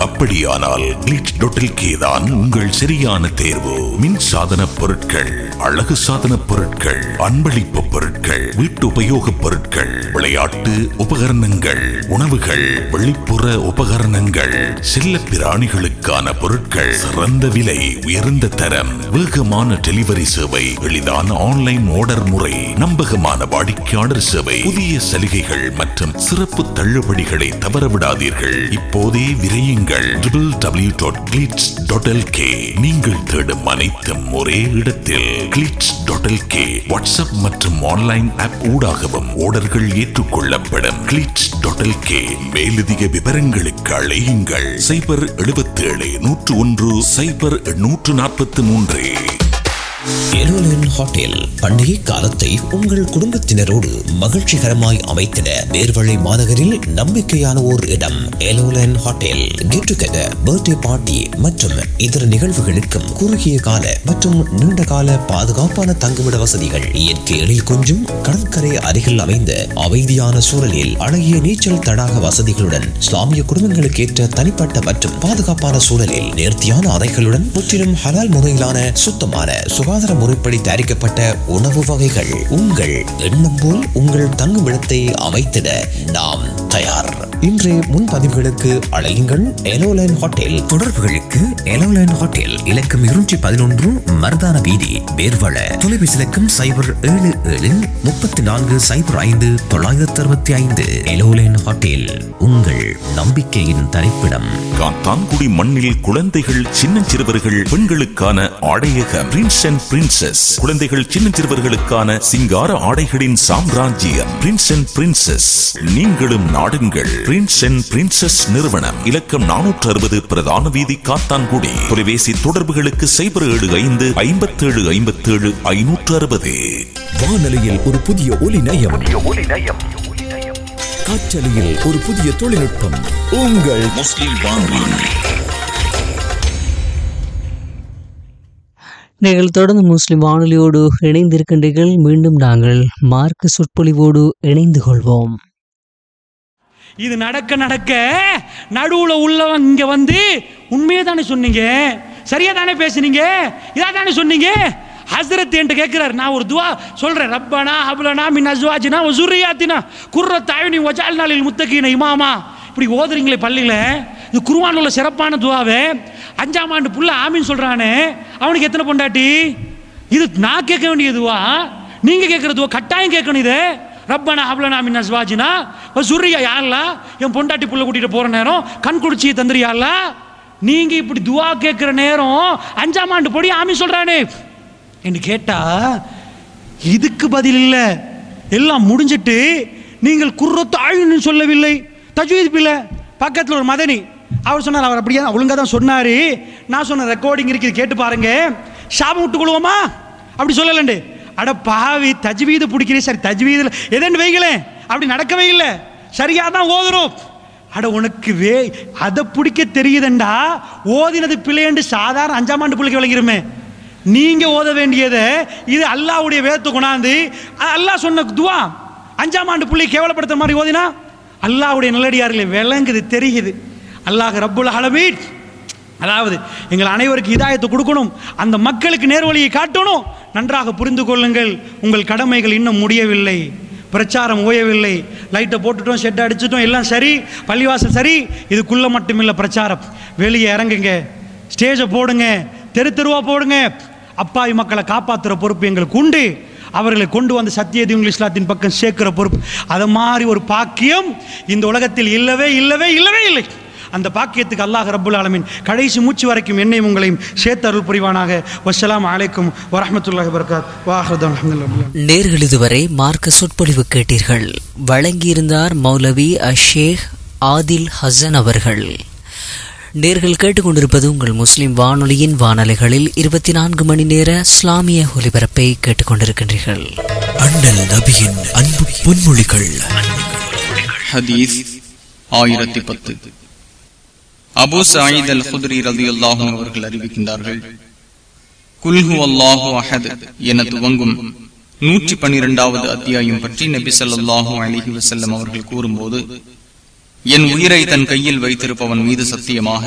அப்படியானால் glitz dot தான் உங்கள் சரியான தேர்வு மின் சாதன பொருட்கள் அழகு சாதன பொருட்கள் அன்பளிப்பு பொருட்கள் வீட்டு உபயோகப் பொருட்கள் விளையாட்டு உபகரணங்கள் உணவுகள் வெளிப்புற உபகரணங்கள் செல்ல பிராணிகளுக்கான பொருட்கள் சிறந்த விலை உயர்ந்த தரம் வேகமான டெலிவரி சேவை எளிதான ஆன்லைன் ஆர்டர் முறை நம்பகமான வாடிக்கையாளர் சேவை புதிய சலுகைகள் மற்றும் சிறப்பு தள்ளுபடிகளை தவறவிடாதீர்கள் இப்போதே விரையுங்கள் டபிள்யூ டாட் கிளிட்ஸ் டாட் நீங்கள் தேடும் அனைத்தும் ஒரே இடத்தில் கிளிட்ஸ் டாட் வாட்ஸ்அப் மற்றும் ஆன்லைன் ஆப் ஊடாகவும் ஆர்டர்கள் ஏற்றுக்கொள்ளப்படும் கிளிட்ஸ் டாட் மேலதிக விவரங்களுக்கு அழையுங்கள் சைபர் 77 நூற்று ஒன்று சைபர் நூற்று நாற்பத்தி மூன்று எருலன் ஹோட்டல் பண்டிகை காலத்தை உங்கள் குடும்பத்தினரோடு மகிழ்ச்சிகரமாய் அமைத்திட நேர்வழி மாநகரில் நம்பிக்கையான ஓர் இடம் எலோலன் hotel get together birthday party மற்றும் இதர நிகழ்வுகளுக்கும் குறுகிய கால மற்றும் நீண்ட கால பாதுகாப்பான தங்குமிட வசதிகள் இயற்கை எழில் கொஞ்சும் கடற்கரை அருகில் அமைந்த அமைதியான சூழலில் அழகிய நீச்சல் தடாக வசதிகளுடன் இஸ்லாமிய குடும்பங்களுக்கு ஏற்ற தனிப்பட்ட மற்றும் பாதுகாப்பான சூழலில் நேர்த்தியான அறைகளுடன் முற்றிலும் ஹலால் முறையிலான சுத்தமான சுகாதார முறைப்படி தயாரிக்கப்பட்ட உணவு வகைகள் உங்கள் எண்ணம் போல் உங்கள் தங்குமிடத்தை அமைத்திட நாம் தயார் இன்றைய முன்பதிவுகளுக்கு அழையுங்கள் எலோலைன் ஹோட்டல் தொடர்புகளுக்கு எலோலைன் ஹோட்டல் இலக்கம் இருநூற்றி பதினொன்று மருதான வீதி வேர்வள தொலைபேசி இலக்கம் சைபர் ஏழு ஏழு முப்பத்தி நான்கு சைபர் ஐந்து தொள்ளாயிரத்தி அறுபத்தி ஐந்து எலோலைன் ஹோட்டல் உங்கள் நம்பிக்கையின் தரிப்பிடம் காத்தான்குடி மண்ணில் குழந்தைகள் சின்னஞ்சிறுவர்கள் பெண்களுக்கான ஆடையக பிரின்ஸ் அண்ட் பிரின்சஸ் குழந்தைகள் சின்னஞ்சிறுவர்களுக்கான சிங்கார ஆடைகளின் சாம்ராஜ்யம் பிரின்ஸ் அண்ட் பிரின்சஸ் நீங்களும் நாடுங்கள் பிரின்ஸ் அண்ட் பிரின்சஸ் நிறுவனம் இலக்கம் நானூற்று அறுபது பிரதான வீதி காத்தான்குடி தொலைபேசி தொடர்புகளுக்கு சைபர் ஏழு ஐந்து ஐம்பத்தேழு ஐம்பத்தேழு ஐநூற்று அறுபது வானொலியில் ஒரு புதிய ஒலி நயம் காற்றலையில் ஒரு புதிய தொழில்நுட்பம் உங்கள் முஸ்லிம் வானொலி நீங்கள் தொடர்ந்து முஸ்லிம் வானொலியோடு இணைந்திருக்கின்றீர்கள் மீண்டும் நாங்கள் மார்க்க சொற்பொழிவோடு இணைந்து கொள்வோம் இது நடக்க நடக்க நடுவுல உள்ளவன் இங்க வந்து உண்மையே தானே சொன்னீங்க சரியா தானே பேசுனீங்க இதா தானே சொன்னீங்க ஹஸ்ரத் என்கிட்ட கேட்கிறார் நான் ஒரு துவா சொல்றேன் ரப்பனா ஹப்லனா மின் அஸ்வாஜினா வசுரியாத்தினா குர்ரத் அயுனி வஜால் நாளில் முத்தகீன இமாமா இப்படி ஓதுறீங்களே பள்ளியில இது குருவான் உள்ள சிறப்பான துவாவே அஞ்சாம் ஆண்டு புள்ள ஆமின்னு சொல்றானே அவனுக்கு எத்தனை பொண்டாட்டி இது நான் கேட்க வேண்டியதுவா நீங்க கேட்கறதுவா கட்டாயம் கேட்கணும் இது ரப்பனா ஹப்லனா மின் அஸ்வாஜினா சுரியா யாருலா என் பொண்டாட்டி புள்ள கூட்டிட்டு போற நேரம் கண் குடிச்சி தந்துறியால நீங்க இப்படி துவா கேட்கிற நேரம் அஞ்சாம் ஆண்டு பொடி ஆமி சொல்றானே என்று கேட்டா இதுக்கு பதில் இல்லை எல்லாம் முடிஞ்சிட்டு நீங்கள் குர்ரத்து ஆயுன்னு சொல்லவில்லை தஜ்வீத் பிள்ளை பக்கத்தில் ஒரு மதனி அவர் சொன்னார் அவர் அப்படியே ஒழுங்காக தான் சொன்னார் நான் சொன்ன ரெக்கார்டிங் இருக்குது கேட்டு பாருங்க சாபம் விட்டு கொள்வோமா அப்படி சொல்லலண்டு அட பாவி தஜ்வீது பிடிக்கிறேன் சரி தஜ்வீதில் எதன்னு வைங்களேன் அப்படி நடக்கவே இல்லை சரியாக தான் ஓதுறோம் அட உனக்கு வே அதை பிடிக்க தெரியுதுண்டா ஓதினது பிள்ளைண்டு சாதாரண அஞ்சாம் ஆண்டு பிள்ளைக்கு விளங்கிருமே நீங்க ஓத வேண்டியதை இது அல்லாஹ்வுடைய வேதத்தை கொண்டாந்து அ- அல்லாஹ் சொன்ன துவா அஞ்சாம் ஆண்டு பிள்ளை கேவலப்படுத்துற மாதிரி ஓதினா அல்லாஹ்வுடைய நல்லடியார்களே விளங்குது தெரியுது அல்லாஹ் ரப்புல் ஆலமீன் அதாவது எங்கள் அனைவருக்கு இதாயத்தை கொடுக்கணும் அந்த மக்களுக்கு நேர்வழியை காட்டணும் நன்றாக புரிந்து கொள்ளுங்கள் உங்கள் கடமைகள் இன்னும் முடியவில்லை பிரச்சாரம் ஓயவில்லை லைட்டை போட்டுட்டோம் ஷெட் அடிச்சிட்டோம் எல்லாம் சரி பள்ளிவாசல் சரி இதுக்குள்ள மட்டுமில்லை பிரச்சாரம் வெளியே இறங்குங்க ஸ்டேஜை போடுங்க தெரு தெருவா போடுங்க அப்பாவி மக்களை காப்பாற்றுற பொறுப்பு எங்களுக்கு உண்டு அவர்களை கொண்டு வந்து சத்திய தீவுகள் இஸ்லாத்தின் பக்கம் சேர்க்கிற பொறுப்பு அதை மாதிரி ஒரு பாக்கியம் இந்த உலகத்தில் இல்லவே இல்லவே இல்லவே இல்லை அந்த பாக்கியத்துக்கு அல்லாஹ் ரப்புல் ஆலமீன் கடைசி மூச்சு வரைக்கும் என்னையும் உங்களையும் சேர்த்து அருள் புரிவானாக வஸ்ஸலாமு அலைக்கும் வரஹ்மத்துல்லாஹி வபரகாத் வாஹ்ரது அல்ஹம்துலில்லாஹ் நேர்கள் இதுவரை மார்க்க சொற்பொழிவு கேட்டீர்கள் வழங்கியிருந்தார் மௌலவி அஷேக் ஆதில் ஹசன் அவர்கள் நேர்கள் கேட்டுக்கொண்டிருப்பது உங்கள் முஸ்லிம் வானொலியின் வானொலிகளில் இருபத்தி நான்கு மணி நேர இஸ்லாமிய ஒலிபரப்பை கேட்டுக்கொண்டிருக்கின்றீர்கள் அண்ணல் நபியின் அன்பு பொன்மொழிகள் ஹதீஸ் ஆயிரத்தி பத்து அபு சாயித் அல் குதிரி ரதியுல்லாஹு அவர்கள் அறிவிக்கின்றார்கள் குல்ஹு அல்லாஹு அஹத் என துவங்கும் நூற்றி பன்னிரெண்டாவது அத்தியாயம் பற்றி நபி ஸல்லல்லாஹு அலைஹி வஸல்லம் அவர்கள் கூறும்போது என் உயிரை தன் கையில் வைத்திருப்பவன் மீது சத்தியமாக